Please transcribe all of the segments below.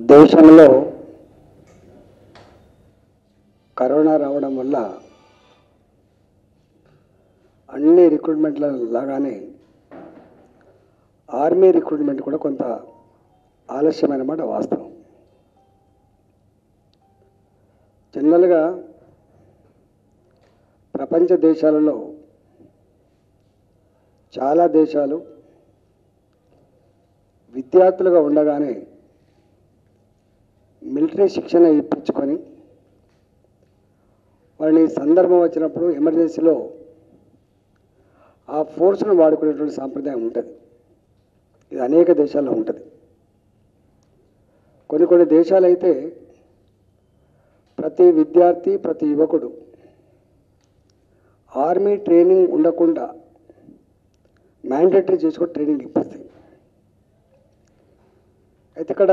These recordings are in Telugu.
దేశంలో కరోనా రావడం వల్ల అన్ని రిక్రూట్మెంట్ల లాగానే ఆర్మీ రిక్రూట్మెంట్ కూడా కొంత ఆలస్యమైన మాట వాస్తవం జనరల్గా ప్రపంచ దేశాలలో చాలా దేశాలు విద్యార్థులుగా ఉండగానే మిలిటరీ శిక్షణ ఇప్పించుకొని వాళ్ళని సందర్భం వచ్చినప్పుడు ఎమర్జెన్సీలో ఆ ఫోర్స్ను వాడుకునేటువంటి సాంప్రదాయం ఉంటుంది ఇది అనేక దేశాల్లో ఉంటుంది కొన్ని కొన్ని దేశాలు అయితే ప్రతి విద్యార్థి ప్రతి యువకుడు ఆర్మీ ట్రైనింగ్ ఉండకుండా మ్యాండేటరీ చేసుకొని ట్రైనింగ్ ఇప్పిస్తాయి అయితే ఇక్కడ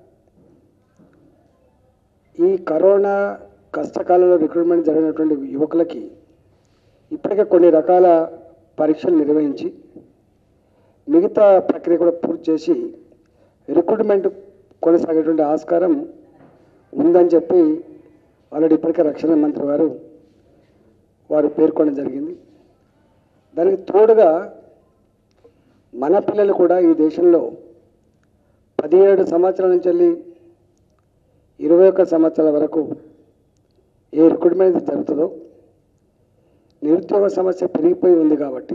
ఈ కరోనా కష్టకాలంలో రిక్రూట్మెంట్ జరిగినటువంటి యువకులకి ఇప్పటికే కొన్ని రకాల పరీక్షలు నిర్వహించి మిగతా ప్రక్రియ కూడా పూర్తి చేసి రిక్రూట్మెంట్ కొనసాగేటువంటి ఆస్కారం ఉందని చెప్పి ఆల్రెడీ ఇప్పటికే రక్షణ మంత్రి గారు వారు పేర్కొనడం జరిగింది దానికి తోడుగా మన పిల్లలు కూడా ఈ దేశంలో పదిహేడు సంవత్సరాల నుంచి వెళ్ళి ఇరవై ఒక్క సంవత్సరాల వరకు ఏ రిక్రూట్మెంట్ అయితే జరుగుతుందో నిరుద్యోగ సమస్య పెరిగిపోయి ఉంది కాబట్టి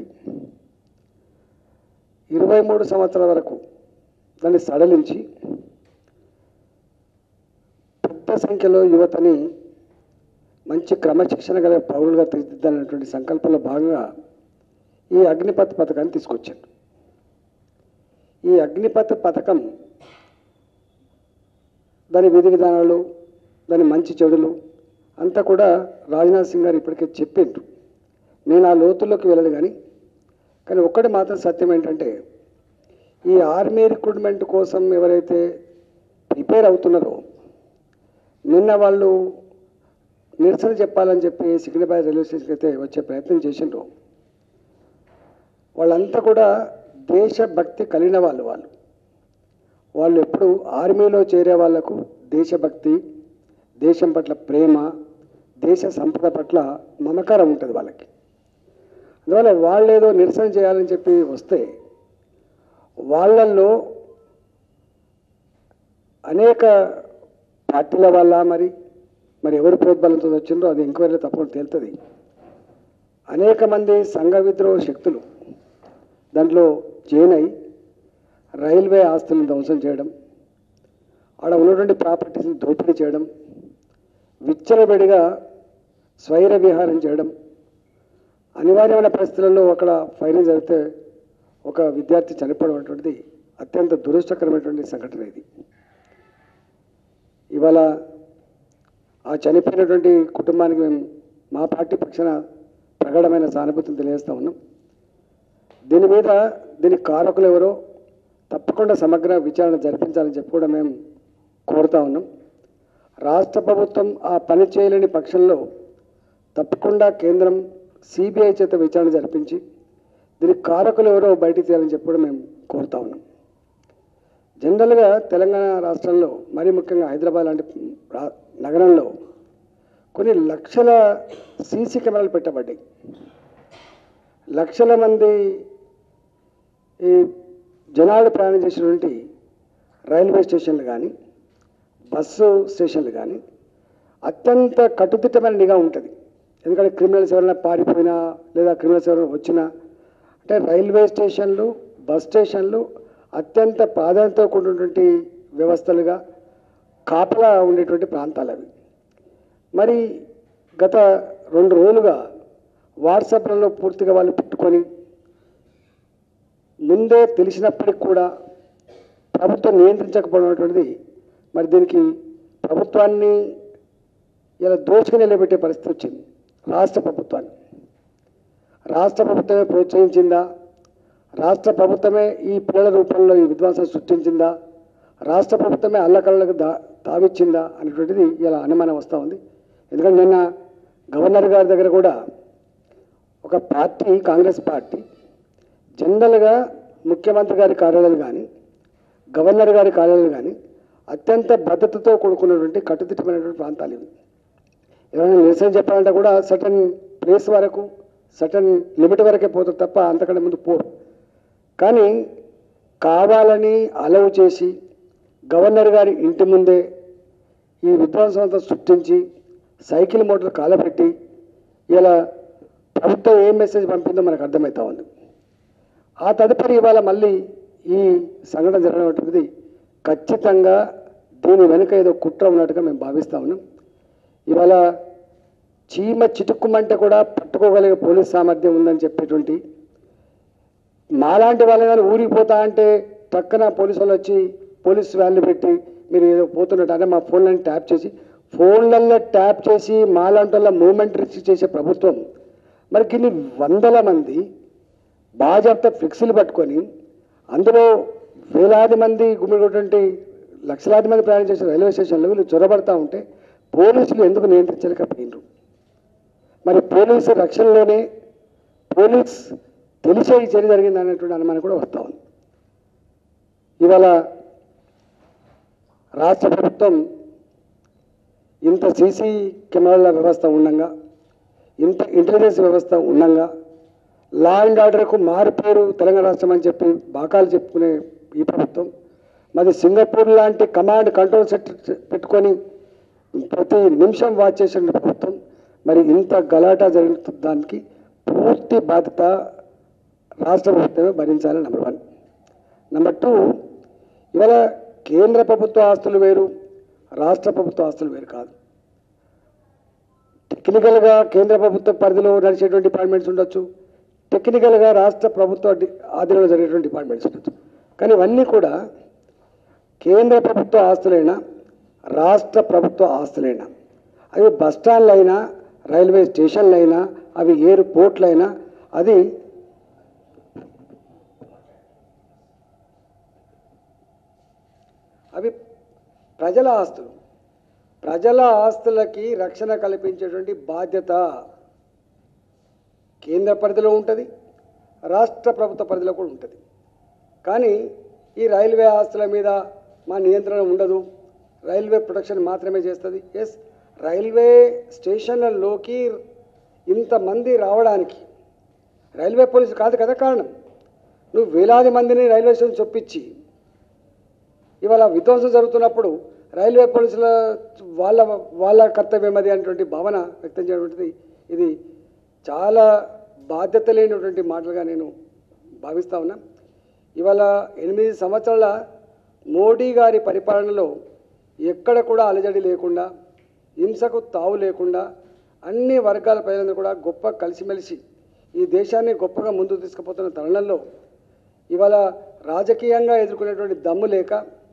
ఇరవై మూడు సంవత్సరాల వరకు దాన్ని సడలించి పెద్ద సంఖ్యలో యువతని మంచి క్రమశిక్షణ గల పౌరులుగా తీర్చిదిద్దాలనేటువంటి సంకల్పంలో భాగంగా ఈ అగ్నిపథ్ పథకాన్ని తీసుకొచ్చారు ఈ అగ్నిపథ్ పథకం దాని విధి విధానాలు దాని మంచి చెడులు అంతా కూడా రాజ్నాథ్ సింగ్ గారు ఇప్పటికే చెప్పిండ్రు నేను ఆ లోతుల్లోకి వెళ్ళను కానీ కానీ ఒక్కటి మాత్రం సత్యం ఏంటంటే ఈ ఆర్మీ రిక్రూట్మెంట్ కోసం ఎవరైతే ప్రిపేర్ అవుతున్నారో నిన్న వాళ్ళు నిరసన చెప్పాలని చెప్పి సికింద్రాబాద్ రైల్వే స్టేషన్కి అయితే వచ్చే ప్రయత్నం చేసిండ్రు వాళ్ళంతా కూడా దేశభక్తి కలిగిన వాళ్ళు వాళ్ళు వాళ్ళు ఎప్పుడు ఆర్మీలో చేరే వాళ్లకు దేశభక్తి దేశం పట్ల ప్రేమ దేశ సంపద పట్ల మమకారం ఉంటుంది వాళ్ళకి అందువల్ల వాళ్ళు ఏదో నిరసన చేయాలని చెప్పి వస్తే వాళ్ళల్లో అనేక పార్టీల వల్ల మరి మరి ఎవరు ప్రోద్బలంతో వచ్చిందో అది ఎంక్వైరీలో తప్పకుండా తేలుతుంది అనేక మంది సంఘ విద్రోహ శక్తులు దాంట్లో జాయిన్ అయి రైల్వే ఆస్తులను ధ్వంసం చేయడం ఆడ ఉన్నటువంటి ప్రాపర్టీస్ని దోపిడీ చేయడం విచ్చలబెడిగా స్వైర విహారం చేయడం అనివార్యమైన పరిస్థితులలో అక్కడ ఫైరింగ్ జరిగితే ఒక విద్యార్థి చనిపోవడం అటువంటిది అత్యంత దురదృష్టకరమైనటువంటి సంఘటన ఇది ఇవాళ ఆ చనిపోయినటువంటి కుటుంబానికి మేము మా పార్టీ పక్షాన ప్రగాఢమైన సానుభూతిని తెలియజేస్తా ఉన్నాం దీని మీద దీని కారకులు ఎవరో తప్పకుండా సమగ్ర విచారణ జరిపించాలని చెప్పి కూడా మేము కోరుతా ఉన్నాం రాష్ట్ర ప్రభుత్వం ఆ పని చేయలేని పక్షంలో తప్పకుండా కేంద్రం సిబిఐ చేత విచారణ జరిపించి దీనికి కారకులు ఎవరో బయటికి తీయాలని చెప్పి కూడా మేము కోరుతా ఉన్నాం జనరల్గా తెలంగాణ రాష్ట్రంలో మరీ ముఖ్యంగా హైదరాబాద్ లాంటి రా- నగరంలో కొన్ని లక్షల సీసీ కెమెరాలు పెట్టబడ్డాయి లక్షల మంది ఈ జనాలు ప్రయాణం చేసినటువంటి రైల్వే స్టేషన్లు కానీ బస్సు స్టేషన్లు కానీ అత్యంత కట్టుదిట్టమైన నిఘా ఉంటుంది ఎందుకంటే క్రిమినల్స్ ఎవరైనా పారిపోయినా లేదా క్రిమినల్స్ ఎవరైనా వచ్చినా అంటే రైల్వే స్టేషన్లు బస్ స్టేషన్లు అత్యంత ప్రాధాన్యత కూడినటువంటి వ్యవస్థలుగా కాపలా ఉండేటువంటి ప్రాంతాలు అవి మరి గత రెండు రోజులుగా వాట్సాప్లలో పూర్తిగా వాళ్ళు పెట్టుకొని ముందే తెలిసినప్పటికి కూడా ప్రభుత్వం నియంత్రించకపోవడం అనేటువంటిది మరి దీనికి ప్రభుత్వాన్ని ఇలా దోచుకుని నిలబెట్టే పరిస్థితి వచ్చింది రాష్ట్ర ప్రభుత్వాన్ని రాష్ట్ర ప్రభుత్వమే ప్రోత్సహించిందా రాష్ట్ర ప్రభుత్వమే ఈ పిల్లల రూపంలో ఈ విధ్వంసం సృష్టించిందా రాష్ట్ర ప్రభుత్వమే అల్లకల్లకు దా తావిచ్చిందా అనేటువంటిది ఇలా అనుమానం వస్తూ ఉంది ఎందుకంటే నిన్న గవర్నర్ గారి దగ్గర కూడా ఒక పార్టీ కాంగ్రెస్ పార్టీ జనరల్గా ముఖ్యమంత్రి గారి కార్యాలయాలు కానీ గవర్నర్ గారి కార్యాలయాలు కానీ అత్యంత భద్రతతో కూడుకున్నటువంటి కట్టుదిట్టమైనటువంటి ప్రాంతాలు ఇవి ఎవరైనా నిరసన చెప్పాలంటే కూడా సటన్ ప్లేస్ వరకు సటన్ లిమిట్ వరకే పోతారు తప్ప అంతకంటే ముందు పోరు కానీ కావాలని అలవ్ చేసి గవర్నర్ గారి ఇంటి ముందే ఈ విధ్వంసం అంతా సృష్టించి సైకిల్ మోటార్ కాలపెట్టి ఇలా ప్రభుత్వం ఏం మెసేజ్ పంపిందో మనకు అర్థమవుతా ఉంది ఆ తదుపరి ఇవాళ మళ్ళీ ఈ సంఘటన జరగడం అనేటువంటిది ఖచ్చితంగా దీని వెనుక ఏదో కుట్ర ఉన్నట్టుగా మేము భావిస్తా ఉన్నాం ఇవాళ చీమ చిటుక్కుమంటే కూడా పట్టుకోగలిగే పోలీస్ సామర్థ్యం ఉందని చెప్పేటువంటి మాలాంటి వాళ్ళు కానీ ఊరికి పోతా అంటే పక్కన పోలీసు వాళ్ళు వచ్చి పోలీస్ వ్యాన్లు పెట్టి మీరు ఏదో పోతున్నట్టు అంటే మా ఫోన్లను ట్యాప్ చేసి ఫోన్లలో ట్యాప్ చేసి మాలాంటి వాళ్ళ మూమెంట్ రిస్క్ చేసే ప్రభుత్వం మరి ఇన్ని వందల మంది బాజాప్తా ఫ్లెక్సీలు పట్టుకొని అందులో వేలాది మంది గుమిగొటువంటి లక్షలాది మంది ప్రయాణం చేసే రైల్వే స్టేషన్లో వీళ్ళు చొరబడతా ఉంటే పోలీసులు ఎందుకు నియంత్రించలేకపోయినరు మరి పోలీసు రక్షణలోనే పోలీస్ తెలిసే ఈ చర్య జరిగింది అనేటువంటి అనుమానం కూడా వస్తూ ఉంది ఇవాళ రాష్ట్ర ప్రభుత్వం ఇంత సీసీ కెమెరాల వ్యవస్థ ఉండంగా ఇంత ఇంటెలిజెన్స్ వ్యవస్థ ఉండంగా లా అండ్ ఆర్డర్కు మారుపేరు తెలంగాణ రాష్ట్రం అని చెప్పి బాకాలు చెప్పుకునే ఈ ప్రభుత్వం మరి సింగపూర్ లాంటి కమాండ్ కంట్రోల్ సెట్ పెట్టుకొని ప్రతి నిమిషం వాచ్ చేసిన ప్రభుత్వం మరి ఇంత గలాటా జరుగుతున్న దానికి పూర్తి బాధ్యత రాష్ట్ర ప్రభుత్వమే భరించాలి నెంబర్ వన్ నెంబర్ టూ ఇవాళ కేంద్ర ప్రభుత్వ ఆస్తులు వేరు రాష్ట్ర ప్రభుత్వ ఆస్తులు వేరు కాదు టెక్నికల్గా కేంద్ర ప్రభుత్వ పరిధిలో నడిచేటువంటి డిపార్ట్మెంట్స్ ఉండొచ్చు టెక్నికల్గా రాష్ట్ర ప్రభుత్వ డి- ఆధీనంలో జరిగేటువంటి డిపార్ట్మెంట్స్ ఉండొచ్చు కానీ ఇవన్నీ కూడా కేంద్ర ప్రభుత్వ ఆస్తులైనా రాష్ట్ర ప్రభుత్వ ఆస్తులైనా అవి బస్ స్టాండ్లు అయినా రైల్వే స్టేషన్లు అయినా అవి ఎయిర్పోర్ట్లు అయినా అది అవి ప్రజల ఆస్తులు ప్రజల ఆస్తులకి రక్షణ కల్పించేటువంటి బాధ్యత కేంద్ర పరిధిలో ఉంటుంది రాష్ట్ర ప్రభుత్వ పరిధిలో కూడా ఉంటుంది కానీ ఈ రైల్వే ఆస్తుల మీద మా నియంత్రణ ఉండదు రైల్వే ప్రొటెక్షన్ మాత్రమే చేస్తుంది ఎస్ రైల్వే స్టేషన్లలోకి ఇంతమంది రావడానికి రైల్వే పోలీసు కాదు కదా కారణం నువ్వు వేలాది మందిని రైల్వే స్టేషన్ చొప్పించి ఇవాళ విధ్వంసం జరుగుతున్నప్పుడు రైల్వే పోలీసుల వాళ్ళ వాళ్ళ కర్తవ్యం అది అనేటువంటి భావన వ్యక్తం చేయటువంటిది ఇది చాలా బాధ్యత లేనటువంటి మాటలుగా నేను భావిస్తా ఉన్నా ఇవాళ ఎనిమిది సంవత్సరాల మోడీ గారి పరిపాలనలో ఎక్కడ కూడా అలజడి లేకుండా హింసకు తావు లేకుండా అన్ని వర్గాల ప్రజలందరూ కూడా గొప్ప కలిసిమెలిసి ఈ దేశాన్ని గొప్పగా ముందుకు తీసుకుపోతున్న తరుణంలో ఇవాళ రాజకీయంగా ఎదుర్కొనేటువంటి దమ్ము లేక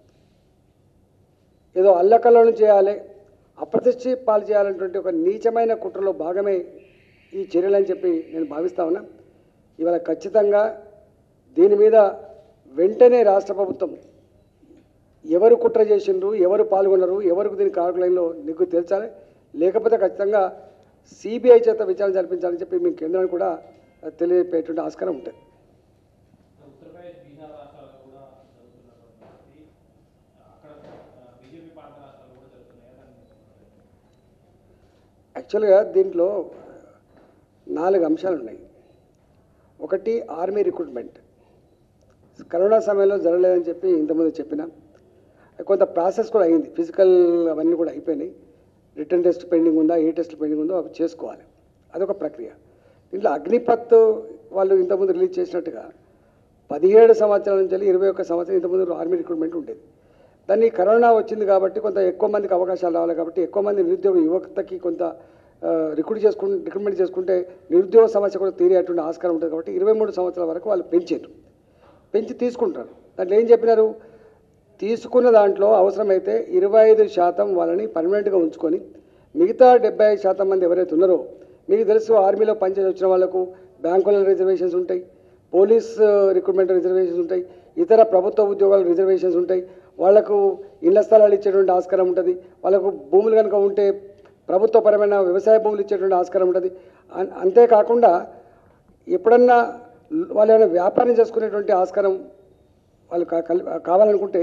ఏదో అల్లకల్లోని చేయాలి అప్రతిష్ఠి పాలు చేయాలనేటువంటి ఒక నీచమైన కుట్రలో భాగమే ఈ చర్యలని చెప్పి నేను భావిస్తా ఉన్నా ఇవాళ ఖచ్చితంగా దీని మీద వెంటనే రాష్ట్ర ప్రభుత్వం ఎవరు కుట్ర చేసిండ్రు ఎవరు పాల్గొన్నారు ఎవరికి దీని కారకులైనలో నీకు తెలుసాలి లేకపోతే ఖచ్చితంగా సిబిఐ చేత విచారణ జరిపించాలని చెప్పి మేము కేంద్రానికి కూడా తెలియపేటువంటి ఆస్కారం ఉంటుంది ఉత్తరప్రదేశ్ బీహార్ రాష్ట్రాల్లో కూడా జరుగుతున్నటువంటి అక్కడ బీజేపీ పాలిత రాష్ట్రాల్లో కూడా జరుగుతున్నాయి దాన్ని యాక్చువల్గా దీంట్లో నాలుగు అంశాలు ఉన్నాయి ఒకటి ఆర్మీ రిక్రూట్మెంట్ కరోనా సమయంలో జరగలేదని చెప్పి ఇంతకుముందు చెప్పిన కొంత ప్రాసెస్ కూడా అయింది ఫిజికల్ అవన్నీ కూడా అయిపోయినాయి రిటర్న్ టెస్ట్ పెండింగ్ ఉందా ఏ టెస్ట్ పెండింగ్ ఉందో అవి చేసుకోవాలి అదొక ప్రక్రియ దీంట్లో అగ్నిపత్ వాళ్ళు ఇంతకుముందు రిలీజ్ చేసినట్టుగా పదిహేడు సంవత్సరాల నుంచి ఇరవై ఒక్క సంవత్సరం ఇంతకుముందు ఆర్మీ రిక్రూట్మెంట్ ఉండేది దాన్ని కరోనా వచ్చింది కాబట్టి కొంత ఎక్కువ మందికి అవకాశాలు రావాలి కాబట్టి ఎక్కువ మంది నిరుద్యోగ యువతకి కొంత రిక్రూట్ చేసుకుంటే రిక్రూట్మెంట్ చేసుకుంటే నిరుద్యోగ సమస్య కూడా తీరేటువంటి ఆస్కారం ఉంటుంది కాబట్టి ఇరవై మూడు సంవత్సరాల వరకు వాళ్ళు పెంచారు పెంచి తీసుకుంటారు దాంట్లో ఏం చెప్పినారు తీసుకున్న దాంట్లో అవసరమైతే ఇరవై ఐదు శాతం వాళ్ళని పర్మనెంట్గా ఉంచుకొని మిగతా డెబ్బై ఐదు శాతం మంది ఎవరైతే ఉన్నారో మీకు తెలుసు ఆర్మీలో పనిచేసి వచ్చిన వాళ్ళకు బ్యాంకుల రిజర్వేషన్స్ ఉంటాయి పోలీస్ రిక్రూట్మెంట్ రిజర్వేషన్స్ ఉంటాయి ఇతర ప్రభుత్వ ఉద్యోగాల రిజర్వేషన్స్ ఉంటాయి వాళ్లకు ఇళ్ల స్థలాలు ఇచ్చేటువంటి ఆస్కారం ఉంటుంది వాళ్ళకు భూములు కనుక ఉంటే ప్రభుత్వపరమైన వ్యవసాయ భూములు ఇచ్చేటువంటి ఆస్కారం ఉంటుంది అన్- అంతేకాకుండా ఎప్పుడన్నా వాళ్ళు ఏమైనా వ్యాపారం చేసుకునేటువంటి ఆస్కారం వాళ్ళు కా- కల్- కావాలనుకుంటే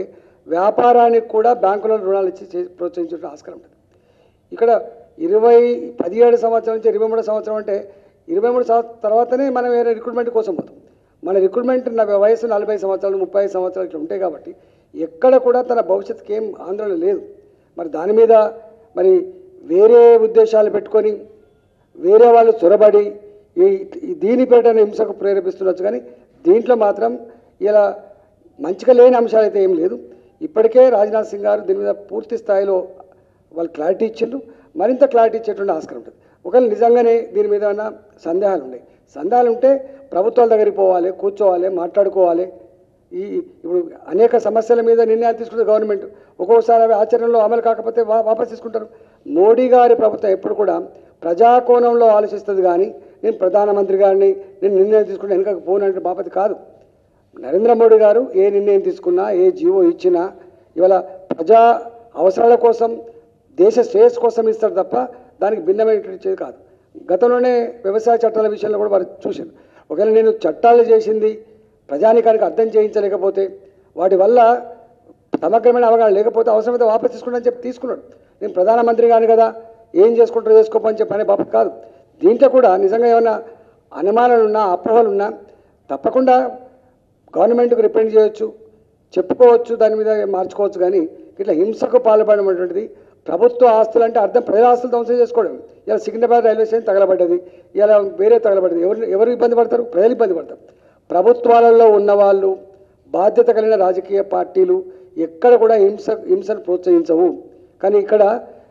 వ్యాపారానికి కూడా బ్యాంకులో రుణాలు ఇచ్చి చే- ప్రోత్సహించడం ఆస్కారం ఉంటుంది ఇక్కడ ఇరవై పదిహేడు సంవత్సరం నుంచి ఇరవై మూడు సంవత్సరం అంటే ఇరవై మూడు సంవత్సరం తర్వాతనే మనం వేరే రిక్రూట్మెంట్ కోసం పోతాం మన రిక్రూట్మెంట్ నా వయసు నలభై సంవత్సరాలు ముప్పై ఐదు సంవత్సరాలు ఇట్లా ఉంటాయి కాబట్టి ఎక్కడ కూడా తన భవిష్యత్తుకి ఏం ఆందోళన లేదు మరి దాని మీద మరి వేరే ఉద్దేశాలు పెట్టుకొని వేరే వాళ్ళు చొరబడి ఈ ఈ దీని పేట హింసకు ప్రేరేపిస్తుండొచ్చు కానీ దీంట్లో మాత్రం ఇలా మంచిగా లేని అంశాలు అయితే ఏం లేదు ఇప్పటికే రాజ్నాథ్ సింగ్ గారు దీని మీద పూర్తి స్థాయిలో వాళ్ళు క్లారిటీ ఇచ్చిండ్రు మరింత క్లారిటీ ఇచ్చేటువంటి ఆస్కారం ఉంటుంది ఒకవేళ నిజంగానే దీని మీద ఏమైనా సందేహాలు ఉన్నాయి సందేహాలు ఉంటే ప్రభుత్వాల దగ్గరికి పోవాలి కూర్చోవాలి మాట్లాడుకోవాలి ఈ ఇప్పుడు అనేక సమస్యల మీద నిర్ణయాలు తీసుకుంటే గవర్నమెంట్ ఒక్కోసారి అవి ఆచరణలో అమలు కాకపోతే వా వాపస్ తీసుకుంటారు మోడీ గారి ప్రభుత్వం ఎప్పుడు కూడా ప్రజాకోణంలో ఆలోచిస్తుంది కానీ నేను ప్రధానమంత్రి గారిని నేను నిర్ణయం తీసుకుంటే వెనుకకు పోనంటే బాపతి కాదు నరేంద్ర మోడీ గారు ఏ నిర్ణయం తీసుకున్నా ఏ జీవో ఇచ్చినా ఇవాళ ప్రజా అవసరాల కోసం దేశ శ్రేయస్సు కోసం ఇస్తారు తప్ప దానికి భిన్నమైనటువంటి కాదు గతంలోనే వ్యవసాయ చట్టాల విషయంలో కూడా వారు చూశారు ఒకవేళ నేను చట్టాలు చేసింది ప్రజానికానికి అర్థం చేయించలేకపోతే వాటి వల్ల సమగ్రమైన అవగాహన లేకపోతే అవసరమైతే వాపస్ తీసుకుంటానని చెప్పి తీసుకున్నాడు నేను ప్రధానమంత్రి గాని కదా ఏం చేసుకుంటారో చేసుకోపని చెప్పి అనే బాపత్ కాదు దీంట్లో కూడా నిజంగా ఏమైనా అనుమానాలున్నా అపోహలున్నా తప్పకుండా గవర్నమెంట్కి రిప్రజెంట్ చేయొచ్చు చెప్పుకోవచ్చు దాని మీద మార్చుకోవచ్చు కానీ ఇట్లా హింసకు పాల్పడడం అనేటువంటిది ప్రభుత్వ ఆస్తులు అంటే అర్థం ప్రజల ఆస్తులు ధ్వంసం చేసుకోవడం ఇలా సికింద్రాబాద్ రైల్వే స్టేషన్ తగలబడ్డది ఇలా వేరే తగలబడ్డది ఎవరు ఎవరు ఇబ్బంది పడతారు ప్రజలు ఇబ్బంది పడతారు ప్రభుత్వాలలో ఉన్నవాళ్ళు బాధ్యత కలిగిన రాజకీయ పార్టీలు ఎక్కడ కూడా హింస హింసను ప్రోత్సహించవు కానీ ఇక్కడ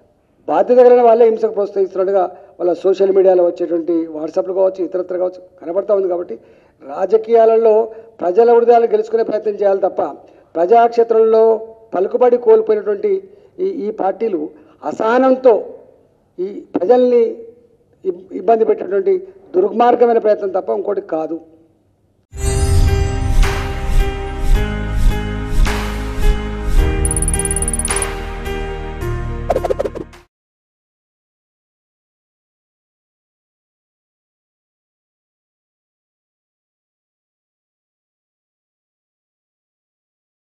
బాధ్యత కలిగిన వాళ్ళే హింసకు ప్రోత్సహిస్తున్నట్టుగా వాళ్ళ సోషల్ మీడియాలో వచ్చేటువంటి వాట్సాప్లు కావచ్చు ఇతరత్ర కావచ్చు కనబడతా ఉంది కాబట్టి రాజకీయాలలో ప్రజల హృదయాలు గెలుచుకునే ప్రయత్నం చేయాలి తప్ప ప్రజాక్షేత్రంలో పలుకుబడి కోల్పోయినటువంటి ఈ ఈ పార్టీలు అసహనంతో ఈ ప్రజల్ని ఇబ్- ఇబ్బంది పెట్టేటువంటి దుర్మార్గమైన ప్రయత్నం తప్ప ఇంకోటి కాదు